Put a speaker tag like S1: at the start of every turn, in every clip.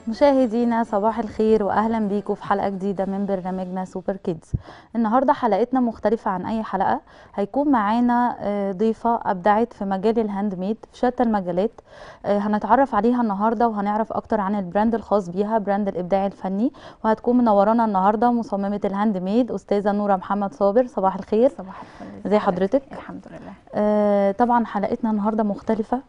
S1: مشاهدينا صباح الخير واهلا بيكم في حلقه جديده من برنامجنا سوبر كيدز النهارده حلقتنا مختلفه عن اي حلقه هيكون معانا آه، ضيفه ابدعت في مجال الهاند ميد في شتى المجالات آه، هنتعرف عليها النهارده وهنعرف اكتر عن البراند الخاص بيها براند الابداع الفني وهتكون منورانا النهارده مصممه الهاند ميد استاذه نوره محمد صابر صباح الخير
S2: صباح الفل
S1: ازي حضرتك
S2: الحمد لله
S1: آه، طبعا حلقتنا النهارده مختلفه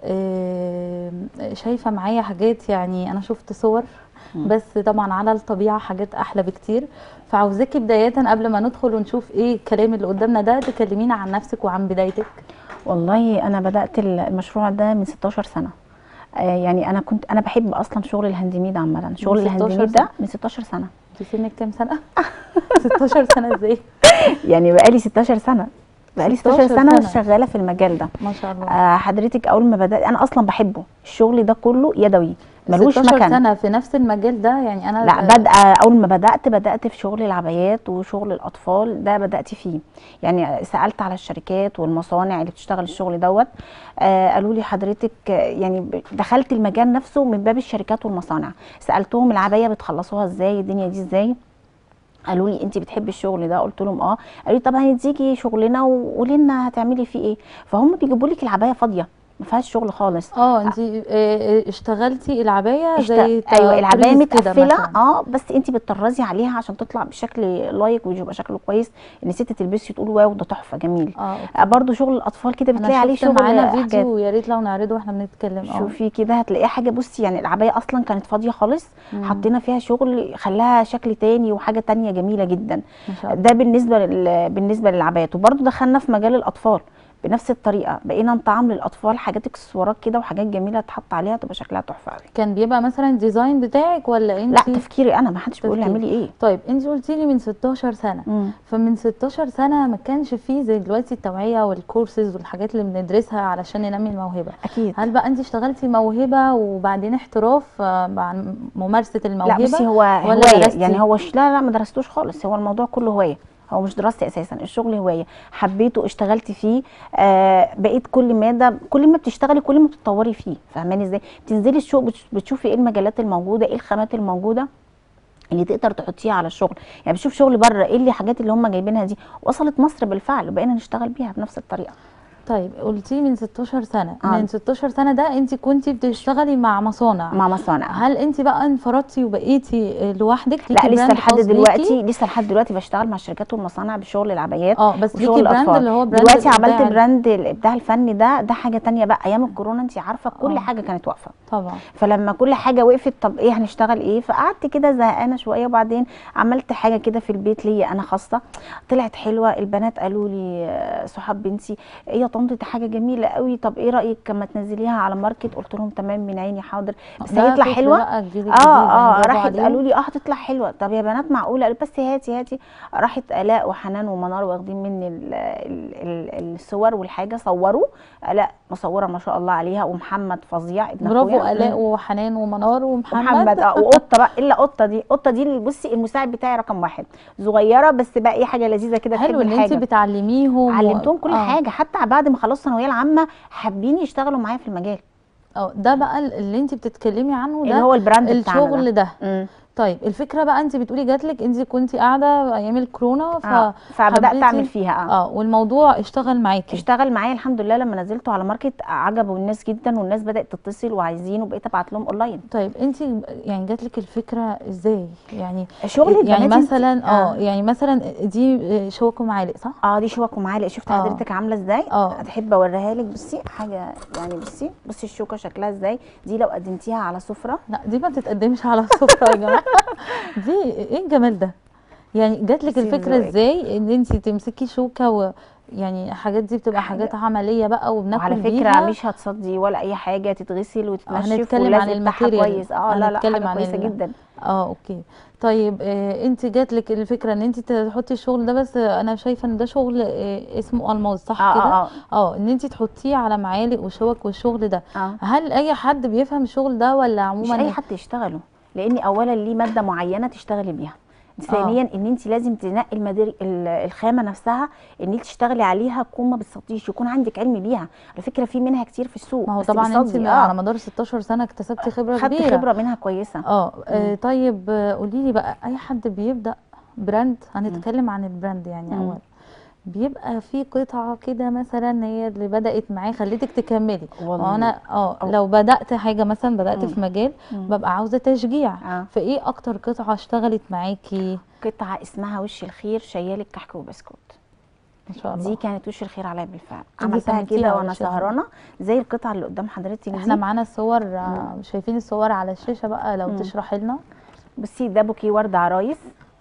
S1: آه، شايفه معايا حاجات يعني انا شفت صور
S2: مم.
S1: بس طبعا على الطبيعه حاجات احلى بكتير فعاوزاكي بدايه قبل ما ندخل ونشوف ايه الكلام اللي قدامنا ده تكلمينا عن نفسك وعن بدايتك
S2: والله انا بدات المشروع ده من 16 سنه آه يعني انا كنت انا بحب اصلا شغل الهاند ميد عامه شغل
S1: 16
S2: الهاند ميد
S1: سنة؟
S2: ده من 16 سنه
S1: انت سنك كام سنه 16 سنه ازاي
S2: يعني بقالي 16 سنه بقالي 16
S1: 16
S2: سنه
S1: سنة.
S2: شغاله في المجال ده
S1: ما شاء الله
S2: آه حضرتك اول ما بدات انا اصلا بحبه الشغل ده كله يدوي ملوش
S1: 16
S2: مكان
S1: سنه في نفس المجال ده يعني انا
S2: لا بادئه اول ما بدات بدات في شغل العبايات وشغل الاطفال ده بدات فيه يعني سالت على الشركات والمصانع اللي بتشتغل الشغل دوت آه قالوا لي حضرتك آه، يعني ب- دخلت المجال نفسه من باب الشركات والمصانع سالتهم العبايه بتخلصوها ازاي الدنيا دي ازاي قالوا لي انت بتحبي الشغل ده قلت لهم اه قالوا لي طب هنديكي شغلنا وقولي لنا هتعملي فيه ايه فهم بيجيبوا لك العبايه فاضيه ما فيهاش شغل خالص
S1: اه انت اشتغلتي العبايه
S2: اشت-
S1: زي
S2: ايوه العبايه
S1: تطريز كده
S2: متقفله
S1: مثلاً.
S2: اه بس انت بتطرزي عليها عشان تطلع بشكل لايق ويبقى شكله كويس ان ست تلبسي تقول واو ده تحفه جميل
S1: اه أوكي.
S2: آه برضو شغل الاطفال كده بتلاقي
S1: انا
S2: عليه
S1: شفت
S2: شغل
S1: معانا
S2: حاجات.
S1: فيديو يا ريت لو نعرضه واحنا بنتكلم اه
S2: شوفي كده هتلاقيه حاجه بصي يعني العبايه اصلا كانت فاضيه خالص
S1: مم.
S2: حطينا فيها شغل خلاها شكل تاني وحاجه تانية جميله جدا
S1: ما شاء الله
S2: ده بالنسبه لل... بالنسبه للعبايات وبرضو دخلنا في مجال الاطفال بنفس الطريقه بقينا نطعم للاطفال حاجات اكسسوارات كده وحاجات جميله تحط عليها تبقى شكلها تحفه قوي
S1: كان بيبقى مثلا الديزاين بتاعك ولا انت
S2: لا تفكيري انا ما حدش بيقول لي
S1: تفكير.
S2: اعملي ايه
S1: طيب انت قلتي لي من 16 سنه
S2: مم.
S1: فمن 16 سنه ما كانش فيه زي دلوقتي التوعيه والكورسز والحاجات اللي بندرسها علشان ننمي الموهبه
S2: اكيد
S1: هل بقى انت اشتغلتي موهبه وبعدين احتراف آه، مع ممارسه
S2: لا
S1: الموهبه
S2: بصي هو
S1: ولا
S2: هوايه
S1: درستي؟
S2: يعني هو ش... لا لا ما درستوش خالص هو الموضوع كله هوايه هو مش دراستي اساسا الشغل هوايه حبيته اشتغلت فيه آه بقيت كل ماده كل ما بتشتغلي كل ما بتتطوري فيه فاهماني ازاي بتنزلي السوق بتش- بتشوفي ايه المجالات الموجوده ايه الخامات الموجوده اللي تقدر تحطيها على الشغل يعني بتشوف شغل بره ايه اللي الحاجات اللي هم جايبينها دي وصلت مصر بالفعل وبقينا نشتغل بيها بنفس الطريقه
S1: طيب قلتي من 16 سنه
S2: آه.
S1: من 16 سنه ده انت كنتي بتشتغلي مع مصانع
S2: مع مصانع
S1: هل انت بقى انفردتي وبقيتي لوحدك
S2: لا
S1: ليكي
S2: لسه
S1: براند
S2: لحد
S1: خاص بيكي؟
S2: دلوقتي لسه لحد دلوقتي بشتغل مع الشركات والمصانع بشغل العبايات
S1: اه بس ليكي
S2: وشغل
S1: براند
S2: الاطفال
S1: اللي هو براند
S2: دلوقتي
S1: الإبداع
S2: عملت
S1: ال-
S2: براند الابداع الفني ده ده حاجه تانية بقى ايام الكورونا انت عارفه كل
S1: آه.
S2: حاجه كانت واقفه
S1: طبعا
S2: فلما كل حاجه وقفت طب ايه هنشتغل ايه فقعدت كده زهقانه شويه وبعدين عملت حاجه كده في البيت ليا انا خاصه طلعت حلوه البنات قالوا لي آه، صحاب بنتي ايه يا طنط دي حاجه جميله قوي طب ايه رايك اما تنزليها على ماركت قلت لهم تمام من عيني حاضر بس
S1: ده
S2: هيطلع
S1: فكر
S2: حلوه
S1: بقى جديد
S2: اه
S1: جديد يعني
S2: اه
S1: برافو
S2: راحت
S1: عليهم.
S2: قالوا لي اه هتطلع حلوه طب يا بنات معقوله قالوا بس هاتي هاتي راحت الاء وحنان ومنار واخدين مني ال- ال- ال- الصور والحاجه صوروا الاء مصوره ما شاء الله عليها ومحمد فظيع ابن
S1: برافو
S2: أخويا.
S1: الاء
S2: مم.
S1: وحنان ومنار ومحمد
S2: محمد اه وقطه بقى الا قطه دي قطه دي اللي بصي المساعد بتاعي رقم واحد صغيره بس بقى ايه حاجه لذيذه كده
S1: حلو
S2: تحب
S1: ان انت
S2: الحاجه
S1: بتعلميهم و-
S2: علمتهم كل
S1: آه.
S2: حاجه حتى بعد ما خلصوا الثانويه العامه حابين يشتغلوا معايا في المجال
S1: اه ده بقى اللي انت بتتكلمي عنه ده
S2: اللي هو البراند بتاعنا
S1: الشغل
S2: ده
S1: ده
S2: مم.
S1: طيب الفكره بقى انت بتقولي جاتلك انت كنتي قاعده ايام الكورونا ف
S2: اه فبدات
S1: حبيتي-
S2: اعمل فيها اه
S1: اه والموضوع اشتغل معاكي
S2: اشتغل معايا الحمد لله لما نزلته على ماركت عجبوا الناس جدا والناس بدات تتصل وعايزين وبقيت ابعت لهم اونلاين
S1: طيب انت يعني جاتلك الفكره ازاي يعني
S2: شغل
S1: يعني
S2: البنات
S1: مثلا اه
S2: آه.
S1: يعني مثلا دي شوك ومعالق صح
S2: اه دي شوك ومعالق شفت
S1: آه.
S2: حضرتك عامله ازاي
S1: آه.
S2: هتحب اوريها لك بصي حاجه يعني بصي بصي الشوكه شكلها ازاي دي لو قدمتيها على سفره
S1: لا دي ما بتتقدمش على السفره يا جماعه دي ايه الجمال ده يعني جاتلك
S2: بصي
S1: الفكره
S2: لذوقك.
S1: ازاي ان انت تمسكي شوكه و يعني الحاجات دي بتبقى
S2: حاجة-
S1: حاجات عمليه بقى وبناكل
S2: وعلى فكره
S1: بيها
S2: مش هتصدي ولا اي حاجه تتغسل وتتنشف
S1: هنتكلم عن
S2: واللزق بتاعها
S1: الماتيريال.
S2: كويس اه لا لا
S1: هنتكلم
S2: حاجه
S1: عن
S2: كويسه
S1: ال-
S2: جدا
S1: اه اوكي طيب آه انت جاتلك الفكره ان انت تحطي الشغل ده بس انا شايفه ان ده شغل آه اسمه الماظ صح
S2: اه
S1: كده
S2: اه
S1: اه ان انت تحطيه على معالق وشوك والشغل ده
S2: اه
S1: هل اي حد بيفهم الشغل ده ولا
S2: مش
S1: عموما
S2: اي حد يشتغله لان اولا ليه ماده معينه تشتغلي بيها ثانيا ان انت لازم تنقي المداري ال- الخامه نفسها ان انت تشتغلي عليها تكون ما بتصديش يكون عندك علم بيها على فكره في منها كتير في السوق
S1: ما هو
S2: بس
S1: طبعا انت
S2: بيصدي.
S1: على مدار 16 سنه اكتسبتي خبره
S2: خدت
S1: كبيره
S2: خبره منها كويسه
S1: اه آه، طيب قولي لي بقى اي حد بيبدا براند هنتكلم عن البراند يعني
S2: مم.
S1: اول بيبقى في قطعه كده مثلا هي اللي بدات معاه خليتك تكملي
S2: والله.
S1: وانا اه
S2: أو-
S1: لو بدات حاجه مثلا بدات
S2: مم.
S1: في مجال
S2: مم.
S1: ببقى عاوزه تشجيع
S2: اه
S1: فايه اكتر قطعه اشتغلت معاكي
S2: قطعه اسمها وش الخير شيالك كحك وبسكوت
S1: ما شاء الله
S2: دي كانت وش الخير عليا بالفعل
S1: دي
S2: عملتها
S1: سميتيها
S2: كده وانا
S1: وش الخير.
S2: سهرانه زي القطعه اللي قدام حضرتك
S1: احنا
S2: دي
S1: معانا صور آه، شايفين الصور على الشاشه بقى لو
S2: مم.
S1: تشرحي لنا
S2: بصي ده بوكيه ورد عرايس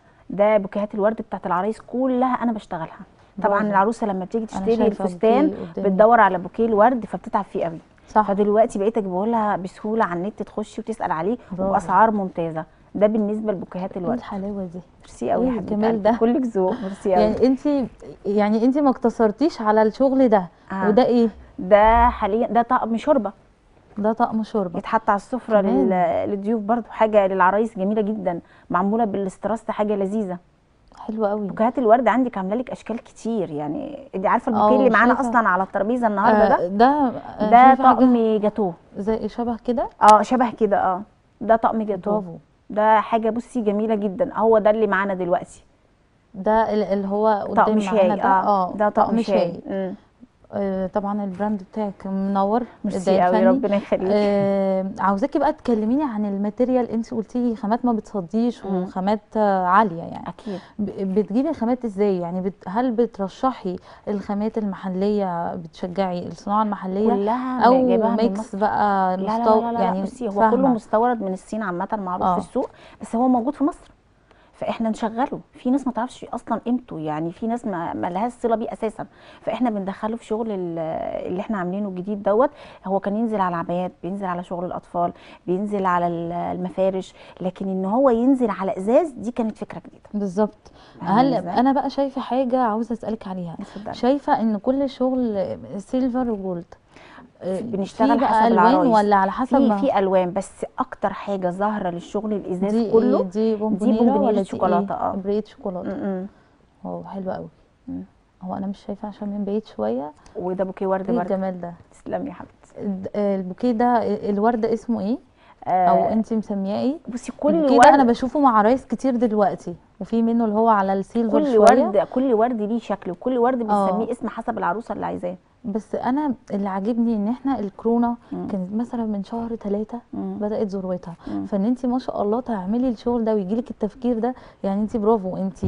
S2: ده بوكيهات الورد بتاعت العرايس كلها انا بشتغلها طبعا
S1: برافو.
S2: العروسه لما بتيجي
S1: أنا
S2: تشتري
S1: شايفة
S2: الفستان
S1: بوكيه قدامي.
S2: بتدور على بوكيه الورد فبتتعب فيه قوي
S1: صح
S2: فدلوقتي بقيت اجيبه لها بسهوله على النت تخشي وتسال عليه
S1: برافو.
S2: وباسعار ممتازه ده بالنسه لبوكيهات
S1: ايه
S2: الورد
S1: الحلاوه دي
S2: ميرسي قوي
S1: إيه
S2: يا حبيبه
S1: الجمال
S2: قلبي.
S1: ده؟
S2: كلك ذوق ميرسي قوي
S1: يعني انت يعني انت ما اقتصرتيش على الشغل ده
S2: آه.
S1: وده ايه
S2: ده حاليا ده طقم شوربه
S1: ده طقم شوربه
S2: يتحط على السفره
S1: كمان.
S2: لل- للضيوف برضو حاجه للعرايس جميله جدا معموله بالاستراس حاجه لذيذه
S1: حلو قوي
S2: بوكيهات الورد عندك عامله لك اشكال كتير يعني انت عارفه
S1: اه،
S2: البوكيه اللي معانا
S1: شايفة-
S2: اصلا على الترابيزه النهارده ده
S1: آه ده آه،
S2: ده
S1: شايفة حاجة
S2: طقم جاتوه
S1: زي شبه كده
S2: اه شبه كده اه ده طقم جاتوه
S1: برافو
S2: ده حاجه بصي جميله جدا هو ده اللي معانا دلوقتي
S1: ده ال- اللي هو
S2: طقم
S1: قدام
S2: شاي
S1: معانا ده
S2: اه ده طقم شاي مم.
S1: آه طبعا البراند بتاعك منور
S2: ميرسي
S1: إبداع
S2: قوي
S1: فني.
S2: ربنا يخليك
S1: آه عاوزاكي بقى تكلميني عن الماتيريال انت قلتي لي خامات ما بتصديش
S2: مم.
S1: وخامات آه، عاليه يعني
S2: اكيد
S1: ب- بتجيبي الخامات ازاي يعني بت هل بترشحي الخامات المحليه بتشجعي الصناعه المحليه
S2: كلها
S1: او
S2: جايباها من
S1: ميكس
S2: مصر.
S1: بقى
S2: لا لا
S1: مستو...
S2: لا لا, لا
S1: يعني
S2: بصي هو
S1: فاهمة.
S2: كله مستورد من الصين عامه معروف
S1: آه.
S2: في السوق بس هو موجود في مصر فاحنا نشغله في ناس ما تعرفش اصلا قيمته يعني في ناس ما, ما لهاش صله بيه اساسا فاحنا بندخله في شغل ال- اللي احنا عاملينه الجديد دوت هو كان ينزل على العبايات بينزل على شغل الاطفال بينزل على ال- المفارش لكن ان هو ينزل على ازاز دي كانت فكره جديده
S1: بالظبط
S2: فاهمة
S1: هل
S2: إزاي؟
S1: انا بقى شايفه حاجه عاوزه اسالك عليها
S2: اتفضلي.
S1: شايفه ان كل شغل سيلفر وجولد آه،
S2: بنشتغل
S1: في بقى
S2: حسب
S1: الوان
S2: العرايس.
S1: ولا على حسب
S2: في
S1: ما
S2: في الوان بس اكتر حاجه ظاهره للشغل الازاز
S1: دي
S2: كله
S1: إيه؟ دي بونبونيرا
S2: بونبونيرة
S1: ولا دي
S2: شوكولاتة،
S1: ايه
S2: اه.
S1: بريد شوكولاته
S2: م-م.
S1: واو حلو قوي
S2: مم.
S1: هو انا مش شايفه عشان من بعيد شويه
S2: وده بوكيه ورد
S1: ايه
S2: برده
S1: الجمال ده
S2: تسلمي يا حبيبتي
S1: الد- آه، البوكيه ده آه، الورده اسمه ايه او
S2: آه،
S1: انت مسمياه ايه
S2: بصي كل
S1: البوكيه ده انا
S2: ورد
S1: بشوفه مع عرايس كتير دلوقتي وفي منه اللي هو على السيلفر
S2: كل
S1: شويه
S2: ورد كل ورد ليه شكل وكل ورد
S1: اه.
S2: بنسميه اسم حسب العروسه اللي عايزاه
S1: بس انا اللي عاجبني ان احنا الكورونا
S2: مم.
S1: كانت مثلا من شهر ثلاثة
S2: مم.
S1: بدات ذروتها
S2: مم.
S1: فان انت ما شاء الله تعملي الشغل ده ويجيلك التفكير ده يعني انت برافو انت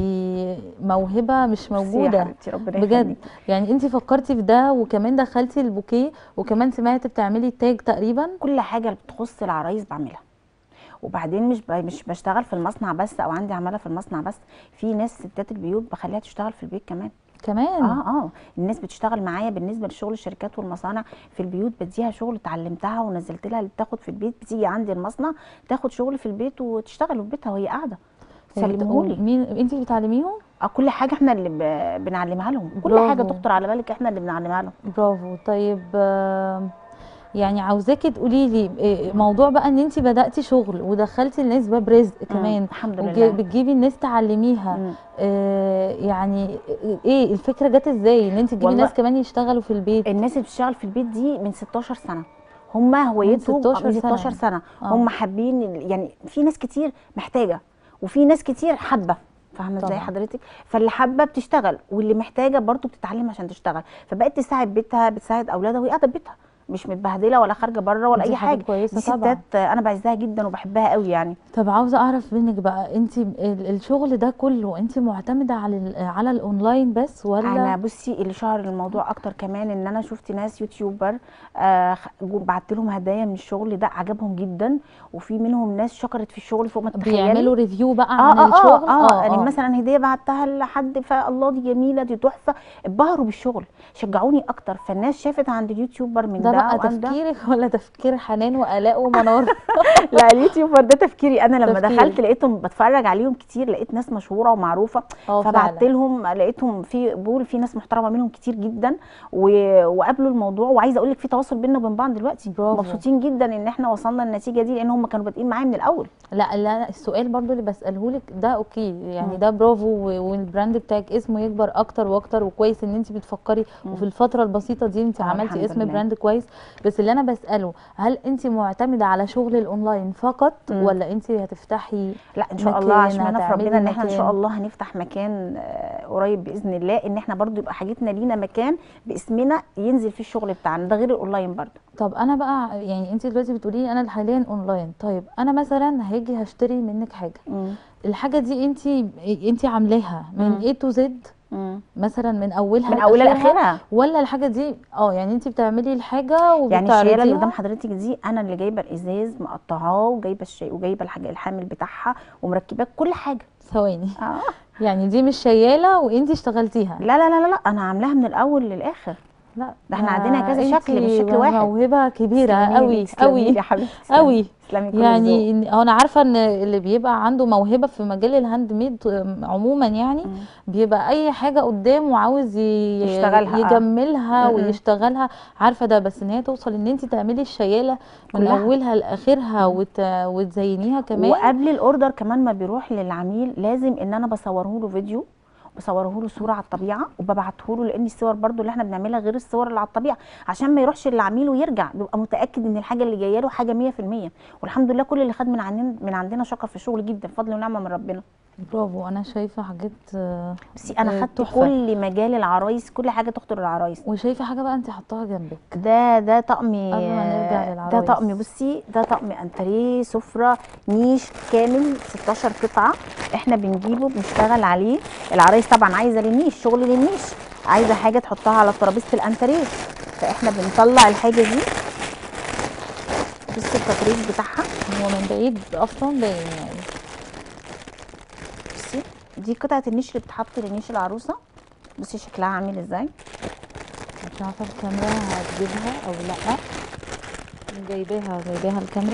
S1: موهبه مش
S2: ميرسي يا
S1: موجوده
S2: حبيبتي ربنا
S1: بجد
S2: يخليك.
S1: يعني انت فكرتي في ده وكمان دخلتي البوكيه وكمان سمعت بتعملي تاج تقريبا
S2: كل حاجه اللي بتخص العرايس بعملها وبعدين مش ب... مش بشتغل في المصنع بس او عندي عماله في المصنع بس في ناس ستات البيوت بخليها تشتغل في البيت كمان
S1: كمان
S2: اه اه الناس بتشتغل معايا بالنسبه لشغل الشركات والمصانع في البيوت بديها شغل اتعلمتها ونزلت لها اللي بتاخد في البيت بتيجي عندي المصنع تاخد شغل في البيت وتشتغل في بيتها وهي قاعده سلمهولي
S1: مين انت بتعلميهم
S2: اه كل حاجه احنا اللي ب... بنعلمها لهم كل
S1: برافو.
S2: حاجه تخطر على بالك احنا اللي بنعلمها لهم
S1: برافو طيب آه، يعني عاوزاكي تقولي لي إيه، موضوع بقى ان انت بداتي شغل ودخلتي الناس باب رزق كمان
S2: الحمد
S1: وجي-
S2: لله
S1: بتجيبي الناس تعلميها
S2: مم.
S1: آه يعني ايه الفكره جت ازاي ان انت تجيبي
S2: والله-
S1: ناس كمان يشتغلوا في البيت
S2: الناس اللي بتشتغل في البيت دي من 16 سنه هم هوايتهم
S1: 16
S2: من
S1: سنة
S2: 16 سنه
S1: آه.
S2: هم حابين ال- يعني في ناس كتير محتاجه وفي ناس كتير حابه فاهمه ازاي
S1: طبعا.
S2: حضرتك فاللي حابه بتشتغل واللي محتاجه برضو بتتعلم عشان تشتغل فبقت تساعد بيتها بتساعد اولادها وهي قاعده في بيتها مش متبهدله ولا خارجه بره ولا
S1: دي
S2: اي
S1: حاجة
S2: حاجه
S1: كويسة
S2: دي
S1: طبعا.
S2: ستات انا بعزها جدا وبحبها قوي يعني
S1: طب عاوزه اعرف منك بقى انت ال- الشغل ده كله انت معتمده على ال- على الاونلاين بس ولا
S2: انا بصي اللي شهر الموضوع اكتر كمان ان انا شفت ناس يوتيوبر آه بعت لهم هدايا من الشغل ده عجبهم جدا وفي منهم ناس شكرت في الشغل فوق ما تتخيلي
S1: بيعملوا ريفيو بقى
S2: اه
S1: عن
S2: اه
S1: الشغل
S2: اه, آه, يعني مثلا هديه بعتها لحد فالله دي جميله دي تحفه اتبهروا بالشغل شجعوني اكتر فالناس شافت عند اليوتيوبر من
S1: ده
S2: ده,
S1: بقى
S2: وأندى.
S1: تفكيرك ولا تفكير حنان والاء ومنار
S2: لا اليوتيوبر ده تفكيري انا لما
S1: تفكيري.
S2: دخلت لقيتهم بتفرج عليهم كتير لقيت ناس مشهوره ومعروفه
S1: اه
S2: فبعت
S1: فعلا
S2: لهم لقيتهم في بول في ناس محترمه منهم كتير جدا و... وقابلوا الموضوع وعايزه اقول لك في تواصل بيننا وبين بعض دلوقتي
S1: برافو.
S2: مبسوطين جدا ان احنا وصلنا للنتيجه دي لان هم كانوا بادئين معايا من الاول
S1: لا لا السؤال برضو اللي بساله لك ده اوكي يعني
S2: مم.
S1: ده برافو و- والبراند بتاعك اسمه يكبر اكتر واكتر وكويس ان انت بتفكري
S2: مم.
S1: وفي الفتره البسيطه دي انت
S2: آه،
S1: عملتي
S2: الحمد
S1: اسم
S2: لله.
S1: براند كويس بس اللي انا بساله هل انت معتمده على شغل الاونلاين فقط
S2: مم.
S1: ولا انت هتفتحي
S2: لا ان شاء الله
S1: مكان،
S2: عشان انا في
S1: هتعملي
S2: ربنا ان احنا ان شاء
S1: مكان.
S2: الله هنفتح مكان آه، قريب باذن الله ان احنا برضو يبقى حاجتنا لينا مكان باسمنا ينزل فيه الشغل بتاعنا ده غير الاونلاين برضو
S1: طب انا بقى يعني انت دلوقتي بتقولي لي انا حاليا اونلاين طيب انا مثلا هاجي هشتري منك حاجه
S2: مم.
S1: الحاجه دي انت انت عاملاها من
S2: مم.
S1: A to Z
S2: مم.
S1: مثلا من اولها
S2: من اولها
S1: لآخرها،
S2: لاخرها
S1: ولا الحاجه دي اه يعني انت بتعملي الحاجه
S2: يعني الشياله اللي
S1: وبتعرضيها
S2: قدام حضرتك دي انا اللي جايبه الازاز مقطعاه وجايبه الشيء وجايبه الحاجه الحامل بتاعها ومركباه كل حاجه
S1: ثواني
S2: اه
S1: يعني دي مش شياله وانت اشتغلتيها
S2: لا لا لا لا, لا انا عاملاها من الاول للاخر
S1: لا
S2: ده احنا عندنا كذا
S1: انتي
S2: شكل مش شكل واحد.
S1: موهبه كبيره
S2: تسلمي لي-
S1: قوي
S2: تسلمي
S1: قوي
S2: لي يا حبيبتي تسلمي.
S1: قوي
S2: تسلمي كل الذوق.
S1: يعني إن- انا عارفه ان اللي بيبقى عنده موهبه في مجال الهاند ميد عموما يعني
S2: مم.
S1: بيبقى اي حاجه قدامه عاوز ي-
S2: يشتغلها، آه.
S1: يجملها
S2: م-م.
S1: ويشتغلها عارفه ده بس ان هي توصل ان انت تعملي الشياله من
S2: كلها.
S1: اولها لاخرها وت... وتزينيها كمان
S2: وقبل الاوردر كمان ما بيروح للعميل لازم ان انا بصوره له فيديو بصوره له صوره على الطبيعه وببعته له لان الصور برضو اللي احنا بنعملها غير الصور اللي على الطبيعه عشان ما يروحش للعميل ويرجع بيبقى متاكد ان الحاجه اللي جايه له حاجه 100% والحمد لله كل اللي خد من عندنا من عندنا شكر في الشغل جدا بفضل ونعمه من ربنا
S1: برافو انا شايفه حاجات آه،
S2: بس انا
S1: آه،
S2: خدت
S1: تحفة.
S2: كل مجال العرايس كل حاجه تخطر العرايس
S1: وشايفه حاجه بقى انت حطاها جنبك
S2: ده ده طقم
S1: قبل ما نرجع
S2: ده
S1: للعرايس.
S2: طقم بصي ده طقم انتريه سفره نيش كامل 16 قطعه احنا بنجيبه بنشتغل عليه العرايس طبعا عايزه للنيش شغل للنيش عايزه حاجه تحطها على ترابيزه الانتريه فاحنا بنطلع الحاجه دي بصي التطريز بتاعها
S1: هو من بعيد اصلا باين يعني
S2: بصي دي قطعه النيش اللي بتتحط لنيش العروسه بصي شكلها عامل ازاي
S1: مش عارفه الكاميرا هتجيبها او لا جايباها جايباها الكاميرا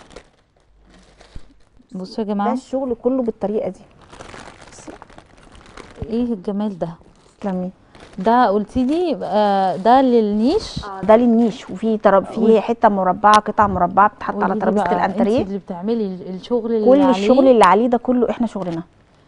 S1: بصوا يا
S2: ده
S1: جماعه
S2: الشغل كله بالطريقه دي بصي
S1: ايه الجمال ده
S2: تسلمي
S1: ده قلتي لي آه، ده للنيش
S2: ده للنيش وفي تراب في حته مربعه قطع مربعه بتتحط على
S1: قولي لي
S2: ترابيزه
S1: بقى، انت
S2: الانتريه
S1: اللي بتعملي الشغل اللي
S2: كل
S1: عليه
S2: الشغل اللي عليه ده كله احنا شغلنا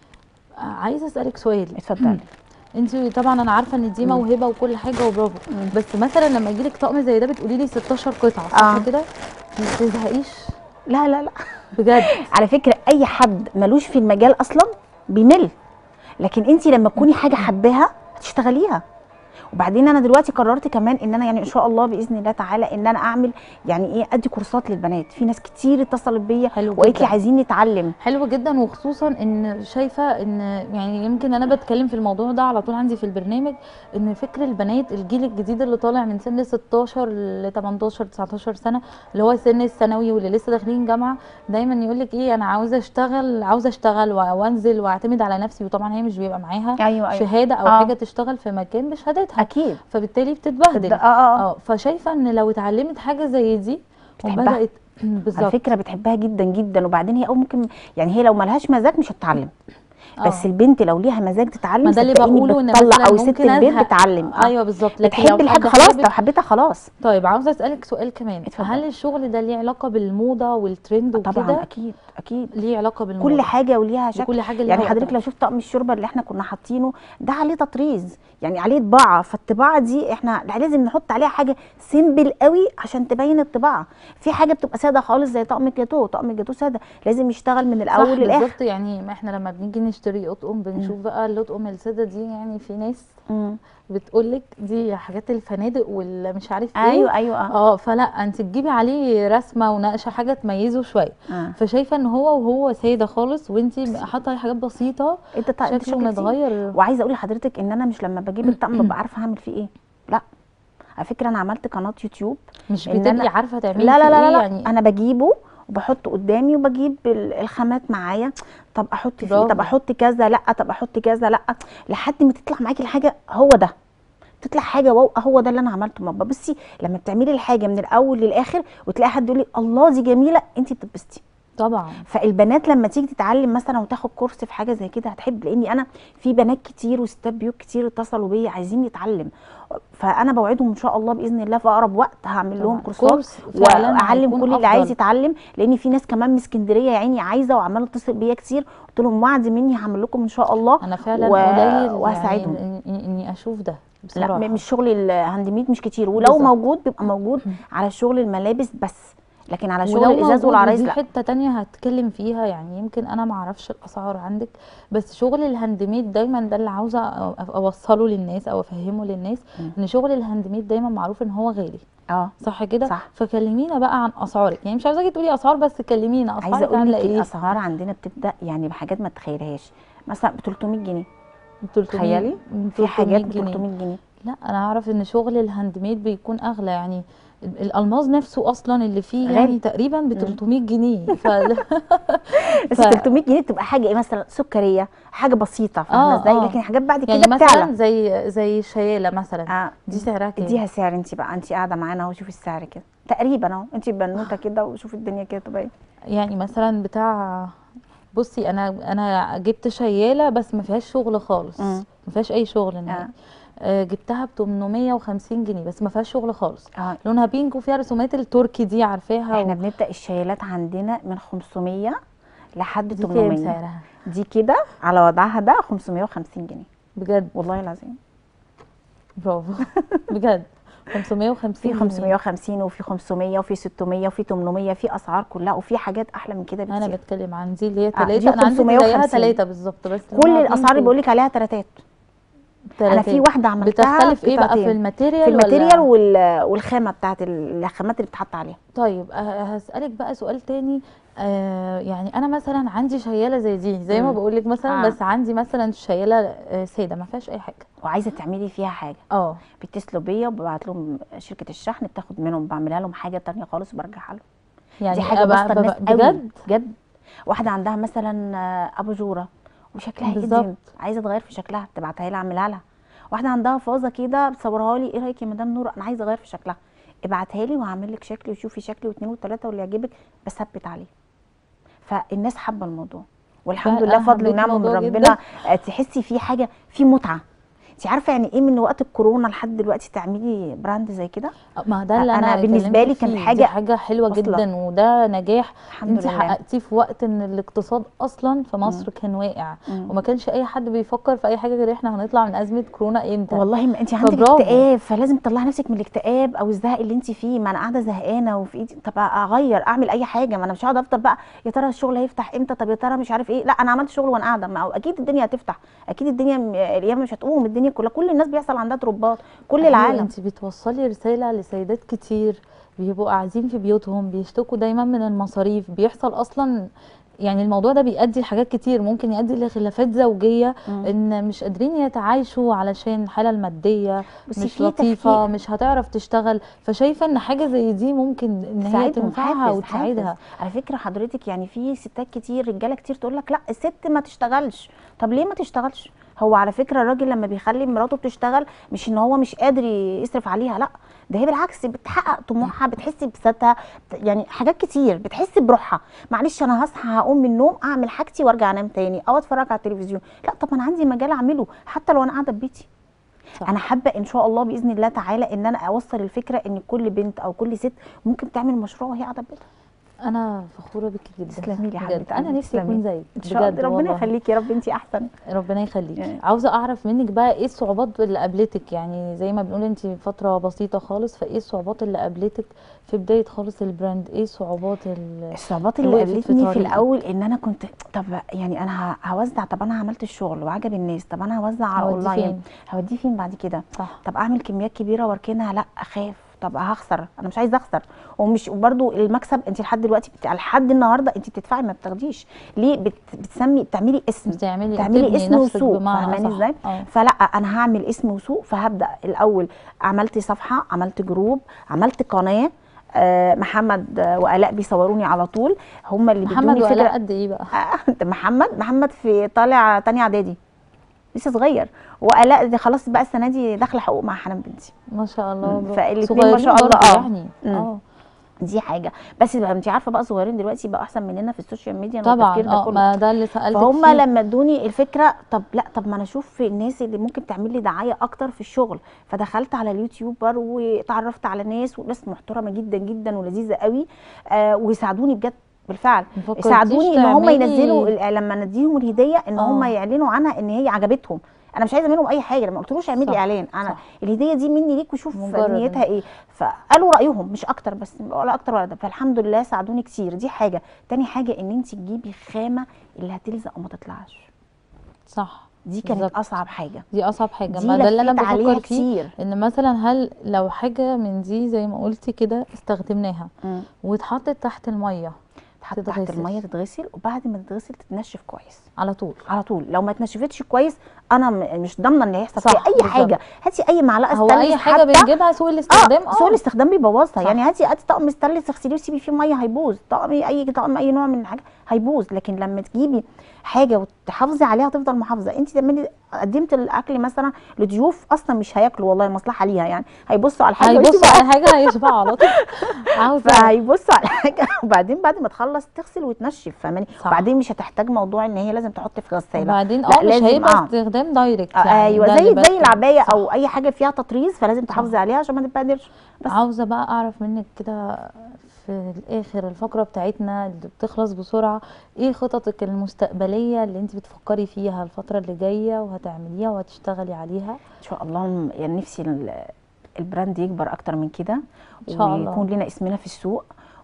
S1: آه، عايزه اسالك سؤال
S2: اتفضلي
S1: انت طبعا انا عارفه ان دي
S2: مم.
S1: موهبه وكل حاجه وبرافو
S2: مم.
S1: بس مثلا لما يجيلك طقم زي ده بتقولي لي 16 قطعه صح
S2: آه.
S1: كده ما بتزهقيش
S2: لا لا لا
S1: بجد
S2: على فكره اي حد ملوش في المجال اصلا بيمل لكن انت لما تكوني حاجه حباها هتشتغليها وبعدين انا دلوقتي قررت كمان ان انا يعني ان شاء الله باذن الله تعالى ان انا اعمل يعني ايه ادي كورسات للبنات في ناس كتير اتصلت بيا
S1: حلو
S2: وقالت لي
S1: جدا.
S2: عايزين نتعلم
S1: حلو جدا وخصوصا ان شايفه ان يعني يمكن انا بتكلم في الموضوع ده على طول عندي في البرنامج ان فكر البنات الجيل الجديد اللي طالع من سن 16 ل 18 19 سنه اللي هو سن الثانوي واللي لسه داخلين جامعه دايما يقول لك ايه انا عاوزه اشتغل عاوزه اشتغل و- وانزل واعتمد على نفسي وطبعا هي مش بيبقى معاها
S2: ايوه ايوه
S1: شهاده او
S2: آه.
S1: حاجه تشتغل في مكان بشهادتها
S2: اكيد
S1: فبالتالي بتتبهدل
S2: اه اه
S1: اه فشايفه ان لو اتعلمت حاجه زي دي
S2: بتحبها.
S1: وبدات
S2: على
S1: بالظبط
S2: فكره بتحبها جدا جدا وبعدين هي او ممكن يعني هي لو ملهاش مزاج مش هتتعلم بس
S1: آه.
S2: البنت لو ليها مزاج تتعلم
S1: ما ده اللي
S2: صدقيني
S1: بقوله ان
S2: بتطلع
S1: مثلا
S2: او ست
S1: ممكن
S2: البيت
S1: أزهق.
S2: بتعلم آه.
S1: ايوه بالظبط لكن
S2: بتحب
S1: لو
S2: الحاجه
S1: حد
S2: خلاص
S1: حابب-
S2: لو حبيتها خلاص
S1: طيب عاوزه اسالك سؤال كمان
S2: اتفضل.
S1: هل الشغل ده ليه علاقه بالموضه والترند
S2: طبعا
S1: وكده
S2: اكيد اكيد
S1: ليه علاقه بالموضه
S2: كل حاجه وليها شكل
S1: كل حاجه ليها
S2: يعني حضرتك
S1: وقتها.
S2: لو شفت طقم الشوربه اللي احنا كنا حاطينه ده عليه تطريز يعني عليه طباعه فالطباعه دي احنا لازم نحط عليها حاجه سيمبل قوي عشان تبين الطباعه في حاجه بتبقى ساده خالص زي طقم الجاتو طقم الجاتو ساده لازم يشتغل من الاول
S1: صح
S2: للاخر
S1: بالظبط يعني ما احنا لما بنيجي نشتري اطقم بنشوف بقى الاطقم الساده دي يعني في ناس
S2: مم.
S1: بتقولك دي حاجات الفنادق والمش عارف ايه
S2: ايوه ايوه اه
S1: اه فلا انت تجيبي عليه رسمه ونقشه حاجه تميزه شويه
S2: آه.
S1: فشايفه ان هو وهو ساده خالص وانت حاطه عليه حاجات بسيطه
S2: انت طق- انت
S1: شكله
S2: شكلك
S1: متغير
S2: وعايزه اقول لحضرتك ان انا مش لما بجيب الطقم ببقى عارفه هعمل فيه ايه لا على فكره انا عملت قناه يوتيوب
S1: مش
S2: إن
S1: بتبقي
S2: أنا-
S1: عارفه تعملي
S2: لا لا
S1: فيه
S2: لا
S1: ايه
S2: لا, لا.
S1: يعني
S2: انا بجيبه وبحطه قدامي وبجيب ال- الخامات معايا طب احط فيه
S1: برافو.
S2: طب احط كذا لا طب احط كذا لا لحد ما تطلع معاكي الحاجه هو ده تطلع حاجه واو هو ده اللي انا عملته ما بصي لما بتعملي الحاجه من الاول للاخر وتلاقي حد يقول لي الله دي جميله انت بتتبسطي
S1: طبعا
S2: فالبنات لما تيجي تتعلم مثلا وتاخد كورس في حاجه زي كده هتحب لاني انا في بنات كتير وستات بيوت كتير اتصلوا بيا عايزين يتعلم فانا بوعدهم ان شاء الله باذن الله في اقرب وقت هعمل لهم
S1: طبعاً.
S2: كورسات
S1: كورس فعلاً
S2: واعلم
S1: هيكون
S2: كل اللي عايز
S1: أفضل.
S2: يتعلم لان في ناس كمان من اسكندريه يا عيني عايزه وعماله تتصل بيا كتير قلت لهم وعد مني هعمل لكم ان شاء الله
S1: انا فعلا
S2: و-
S1: قليل
S2: وهساعدهم.
S1: يعني إن- اني اشوف ده
S2: لا
S1: بصراحه
S2: م- مش شغل الهاند ميد مش كتير ولو
S1: بالظبط.
S2: موجود بيبقى موجود على شغل الملابس بس لكن على شغل
S1: ولو
S2: الازاز
S1: موجود
S2: والعرايس
S1: ودي
S2: لا
S1: حته تانية هتكلم فيها يعني يمكن انا ما اعرفش الاسعار عندك بس شغل الهاند ميد دايما ده اللي عاوزه أ- اوصله للناس او افهمه للناس
S2: مم.
S1: ان شغل الهاند ميد دايما معروف ان هو غالي
S2: اه
S1: صح كده
S2: صح.
S1: فكلمينا بقى عن اسعارك يعني مش عاوزاكي تقولي اسعار بس كلمينا
S2: عايزه
S1: اسعارك
S2: اقول
S1: عامله
S2: لك
S1: ايه
S2: الاسعار عندنا بتبدا يعني بحاجات ما تتخيلهاش مثلا ب 300 جنيه
S1: 300
S2: تخيلي
S1: ب
S2: في حاجات
S1: 300
S2: ب
S1: جنيه
S2: 300 جنيه
S1: لا انا اعرف ان شغل الهاند ميد بيكون اغلى يعني ال- الالماس نفسه اصلا اللي فيه
S2: غالي.
S1: يعني تقريبا ب 300 جنيه ف...
S2: بس
S1: ف-
S2: 300 جنيه تبقى حاجه ايه مثلا سكريه حاجه بسيطه فاهمه
S1: آه،
S2: ازاي
S1: آه.
S2: لكن حاجات بعد كده
S1: يعني مثلا
S2: بتعلى
S1: زي زي الشياله مثلا
S2: آه.
S1: دي سعرها كام
S2: اديها سعر انت بقى انت قاعده معانا اهو شوفي السعر كده تقريبا اهو انت بنوته كده وشوفي الدنيا كده تبقى ايه
S1: يعني مثلا بتاع بصي انا انا جبت شياله بس ما فيهاش شغل خالص
S2: مم.
S1: ما فيهاش اي شغل نهائي
S2: آه.
S1: آه، جبتها ب 850 جنيه بس ما فيهاش شغل خالص
S2: اه
S1: لونها بينك وفيها رسومات التركي دي عارفاها
S2: احنا
S1: و...
S2: بنبدا الشيلات عندنا من 500 لحد
S1: دي كام
S2: 800
S1: سعرها
S2: دي كده على وضعها ده 550 جنيه
S1: بجد
S2: والله العظيم
S1: برافو بجد 550
S2: في
S1: جنيه.
S2: 550 وفي 500 وفي 600 وفي 800 في اسعار كلها وفي حاجات احلى من كده
S1: انا
S2: بكتير
S1: بتكلم عن دي اللي هي
S2: آه، دي
S1: ثلاثة انا عندي زيها
S2: 550.
S1: ثلاثة بالظبط بس
S2: كل
S1: لونها
S2: الاسعار اللي
S1: بينك
S2: بقول لك عليها تلاتات انا في
S1: وتلاتات.
S2: واحده عملتها
S1: بتختلف ايه بقى
S2: قطعتين.
S1: في الماتيريال
S2: في الماتيريال
S1: ولا
S2: وال- والخامه بتاعت ال- الخامات اللي بتحط عليها
S1: طيب أه، هسألك بقى سؤال تاني آه يعني انا مثلا عندي شيالة زي دي زي ما
S2: مم.
S1: بقول لك مثلا
S2: آه.
S1: بس عندي مثلا شيالة آه، سادة ما فيهاش اي حاجة
S2: وعايزه تعملي فيها حاجه
S1: اه
S2: بيتصلوا بيا وببعت لهم شركه الشحن بتاخد منهم بعملها لهم حاجه تانية خالص وبرجعها لهم
S1: يعني
S2: دي حاجه
S1: أبقى-
S2: بسطه الناس
S1: ببقى-
S2: قوي
S1: بجد
S2: بجد واحده عندها مثلا آه، اباجوره وشكلها
S1: بالظبط.
S2: قديم عايزه تغير في شكلها تبعتها لي اعملها لها واحده عندها فازه كده بتصورها لي ايه رايك يا مدام نور انا عايزه اغير في شكلها ابعتها لي وهعمل لك شكلي وشوفي شكلي واثنين وثلاثه واللي يعجبك بثبت عليه فالناس حابه الموضوع والحمد
S1: فعلا
S2: لله
S1: أنا
S2: فضل
S1: حبيت
S2: ونعمه من
S1: الموضوع
S2: ربنا
S1: جدا.
S2: آه، تحسي فيه حاجه في متعه انت عارفه يعني ايه من وقت الكورونا لحد دلوقتي تعملي براند زي كده
S1: ما ده اللي
S2: أنا
S1: انا
S2: بالنسبة
S1: كلمتك
S2: لي كان
S1: فيه. دي
S2: حاجة
S1: حاجة حلوة
S2: واصلة.
S1: جدا وده نجاح
S2: الحمد
S1: انت
S2: لله.
S1: حققتيه في وقت ان الاقتصاد اصلا في مصر كان واقع
S2: مم.
S1: وما كانش اي حد بيفكر في اي حاجة غير احنا هنطلع من ازمة كورونا امتى
S2: والله ما انت عندك
S1: فبرافو.
S2: اكتئاب فلازم تطلعي نفسك من الاكتئاب او الزهق اللي انت فيه ما انا قاعده زهقانه وفي ايدي طب اغير اعمل اي حاجه ما انا مش هقعد افضل بقى يا ترى الشغل هيفتح امتى طب يا ترى مش عارف ايه لا انا عملت شغل وانا قاعده ما هو اكيد الدنيا هتفتح اكيد الدنيا م- الايام مش هتقوم الدنيا كلها كل الناس بيحصل عندها ضربات كل
S1: أيوة،
S2: العالم
S1: انت بتوصلي رسالة لسيدات كتير بيبقوا قاعدين في بيوتهم بيشتكوا دايما من المصاريف بيحصل اصلا يعني الموضوع ده بيؤدي لحاجات كتير ممكن يؤدي لخلافات زوجية
S2: مم.
S1: ان مش قادرين يتعايشوا علشان الحالة المادية
S2: بصي
S1: مش
S2: في
S1: لطيفة
S2: تفكير.
S1: مش هتعرف تشتغل فشايفة ان حاجة زي دي ممكن ان هي
S2: تساعدهم
S1: تنفعها
S2: حافز
S1: وتساعدها
S2: حافز. على فكره حضرتك يعني في ستات كتير رجاله كتير تقول لك لا الست ما تشتغلش طب ليه ما تشتغلش هو على فكره الراجل لما بيخلي مراته بتشتغل مش ان هو مش قادر يصرف عليها لا ده هي بالعكس بتحقق طموحها بتحسي بذاتها بت- يعني حاجات كتير بتحسي بروحها معلش انا هصحى هقوم من النوم اعمل حاجتي وارجع انام تاني او اتفرج على التلفزيون لا طب انا عندي مجال اعمله حتى لو انا قاعده في بيتي
S1: صح.
S2: انا حابه ان شاء الله باذن الله تعالى ان انا اوصل الفكره ان كل بنت او كل ست ممكن تعمل مشروع وهي قاعده في بيتها
S1: انا فخورة بيكي جدا
S2: تسلمي لي يا
S1: بجد.
S2: حبيبه
S1: انا
S2: قلبي،
S1: نفسي اكون
S2: تسلمي.
S1: زيك
S2: ان شاء الله ربنا
S1: والله.
S2: يخليكي يا رب انت احسن
S1: ربنا يخليكي
S2: يعني-
S1: عاوزه اعرف منك بقى ايه الصعوبات اللي قابلتك يعني زي ما بنقول انت فتره بسيطه خالص فايه الصعوبات اللي قابلتك في بدايه خالص البراند ايه صعوبات ال...
S2: الصعوبات
S1: اللي
S2: اللي
S1: وقفت في
S2: قابلتني في,
S1: طريقك.
S2: الاول ان انا كنت طب يعني انا ه- هوزع طب انا عملت الشغل وعجب الناس طب انا هوزع على
S1: هوديه
S2: اونلاين
S1: فين؟
S2: هوديه فين بعد كده
S1: صح
S2: طب اعمل كميات كبيره واركنها لا اخاف طب هخسر انا مش عايزه اخسر ومش وبرده المكسب انت لحد دلوقتي بت... لحد النهارده انت بتدفعي ما بتاخديش ليه بت... بتسمي بتعملي اسم
S1: بتعملي
S2: تعملي
S1: بتبني
S2: اسم
S1: نفسك
S2: وسوق
S1: بمعنى
S2: فاهماني
S1: أصح.
S2: ازاي
S1: اه.
S2: فلا انا هعمل اسم وسوق فهبدا الاول عملت صفحه عملت جروب عملت قناه آه، محمد آه، والاء بيصوروني على طول هم اللي
S1: محمد
S2: بيدوني
S1: وعلاء
S2: فكره
S1: قد ايه بقى
S2: آه، محمد محمد في طالع تانية اعدادي لسه صغير ولا دي خلاص بقى السنه دي داخله حقوق مع حنان بنتي
S1: ما شاء الله
S2: مم.
S1: برافو.
S2: فالاتنين ما شاء
S1: صغيرين
S2: الله،
S1: برضه
S2: آه.
S1: يعني
S2: مم.
S1: اه
S2: دي حاجه بس بقى انت عارفه بقى صغيرين دلوقتي بقى احسن مننا في السوشيال ميديا
S1: طبعا
S2: والتفكير ده
S1: اه
S2: كله
S1: ما ده اللي سالتك
S2: فهم
S1: فيه
S2: لما ادوني الفكره طب لا طب ما انا اشوف الناس اللي ممكن تعمل لي دعايه اكتر في الشغل فدخلت على اليوتيوبر وتعرفت على ناس وناس محترمه جدا جدا ولذيذه قوي آه ويساعدوني بجد بالفعل
S1: ما فكرتيش
S2: ساعدوني ان هم
S1: تعملي-
S2: ينزلوا ال- لما نديهم الهديه ان هم
S1: آه.
S2: يعلنوا عنها ان هي عجبتهم انا مش عايزه منهم اي حاجه لما قلتلوش اعملي
S1: صح،
S2: اعلان انا
S1: صح.
S2: الهديه دي مني ليك وشوف
S1: مجرد
S2: نيتها ايه فقالوا رايهم مش اكتر بس ولا اكتر ولا ده فالحمد لله ساعدوني كتير دي حاجه تاني حاجه ان انت تجيبي خامه اللي هتلزق وما تطلعش
S1: صح
S2: دي كانت
S1: بالظبط.
S2: اصعب حاجه
S1: دي اصعب حاجه
S2: دي
S1: ما ده اللي انا
S2: لفيت عليها
S1: بفكر فيه
S2: كتير
S1: ان مثلا هل لو حاجه من دي زي ما قلتي كده استخدمناها
S2: مم.
S1: واتحطت تحت الميه
S2: تحط تحت
S1: تتغسل.
S2: الميه تتغسل وبعد ما تتغسل تتنشف كويس
S1: على طول
S2: على طول لو ما اتنشفتش كويس انا م- مش ضامنه ان هيحصل
S1: صح،
S2: فيها اي
S1: بالظبط.
S2: حاجه هاتي اي معلقه
S1: هو
S2: ستانلس
S1: اي حاجه
S2: حتى
S1: بنجيبها سوء الاستخدام
S2: اه سوء الاستخدام بيبوظها
S1: صح.
S2: يعني هاتي هاتي طقم ستانلس تغسليه وسيبي فيه ميه هيبوظ طقم اي طقم اي نوع من الحاجه هيبوظ لكن لما تجيبي حاجه وتحافظي عليها تفضل محافظه انت تعملي قدمت الاكل مثلا لضيوف اصلا مش هياكلوا والله مصلحه ليها يعني هيبصوا على الحاجه
S1: هيبصوا
S2: ويسيبوا
S1: على حاجه هيشبعوا على طول عاوزه
S2: فهيبصوا على حاجه وبعدين بعد ما تخلص تغسل وتنشف فاهماني
S1: صح.
S2: وبعدين مش هتحتاج موضوع ان هي لازم تحط في غساله
S1: وبعدين
S2: لا،
S1: اه مش
S2: لازم،
S1: هيبقى
S2: آه.
S1: استخدام دايركت
S2: آه،
S1: يعني
S2: ايوه
S1: ده
S2: زي
S1: اللي
S2: زي
S1: بس-
S2: العبايه
S1: صح.
S2: او اي حاجه فيها تطريز فلازم تحافظي عليها عشان ما تتبهدلش بس.
S1: عاوزه بقى اعرف منك كده في الاخر الفقره بتاعتنا اللي بتخلص بسرعه ايه خططك المستقبليه اللي انت بتفكري فيها الفتره اللي جايه وهتعمليها وهتشتغلي عليها
S2: ان شاء الله يعني نفسي ال- البراند يكبر اكتر من كده
S1: إن شاء الله.
S2: ويكون لنا اسمنا في السوق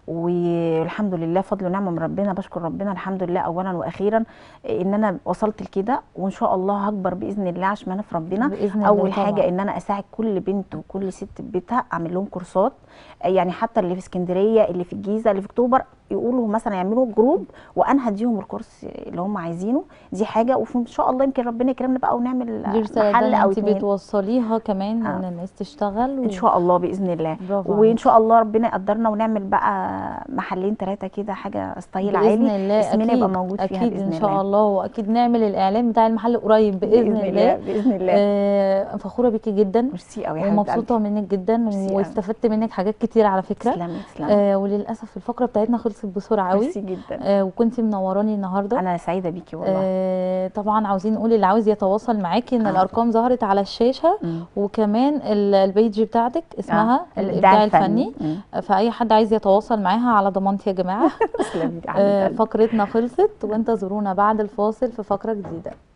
S2: والحمد لله فضل ونعمه من ربنا بشكر ربنا الحمد لله اولا واخيرا ان انا وصلت لكده وان شاء الله هكبر باذن الله عشان انا في ربنا
S1: باذن الله
S2: اول حاجه
S1: طبعاً.
S2: ان انا اساعد كل بنت وكل ست في بيتها اعمل لهم كورسات يعني حتى اللي في اسكندريه اللي في الجيزه اللي في اكتوبر يقولوا مثلا يعملوا جروب وانا هديهم الكورس اللي هم عايزينه دي حاجه وان شاء الله يمكن ربنا يكرمنا بقى ونعمل
S1: دي رساله
S2: محل
S1: ده
S2: او
S1: انت
S2: اتنين
S1: بتوصليها كمان
S2: آه.
S1: ان الناس تشتغل و...
S2: ان شاء الله باذن الله
S1: برافو
S2: وان
S1: عليكي.
S2: شاء الله ربنا يقدرنا ونعمل بقى محلين ثلاثه كده حاجه ستايل
S1: باذن
S2: عالي
S1: الله
S2: اسمنا
S1: اكيد
S2: يبقى موجود فيها
S1: اكيد
S2: باذن
S1: ان شاء
S2: الله
S1: الله واكيد نعمل الاعلان بتاع المحل قريب باذن, الله,
S2: باذن الله
S1: آه فخوره بيكي جدا
S2: ميرسي قوي يا حبيبه
S1: ومبسوطه
S2: قلبي
S1: منك جدا
S2: ميرسي أوي.
S1: واستفدت منك حاجات كتير على فكره
S2: تسلمي تسلمي
S1: آه وللاسف الفقره بتاعتنا خلصت بسرعه قوي
S2: ميرسي جدا
S1: آه وكنتي منوراني النهارده
S2: انا سعيده بيكي والله
S1: آه طبعا عاوزين نقول اللي عاوز يتواصل معاكي ان
S2: آه.
S1: الارقام ظهرت على الشاشه
S2: مم.
S1: وكمان ال- البيج بتاعتك اسمها
S2: آه،
S1: الابداع الفني
S2: مم.
S1: آه، فاي حد عايز يتواصل معاها على ضمانتي يا جماعه
S2: تسلمي يا حبيبه
S1: آه،
S2: قلبي.
S1: فقرتنا خلصت وانتظرونا بعد الفاصل في فقره جديده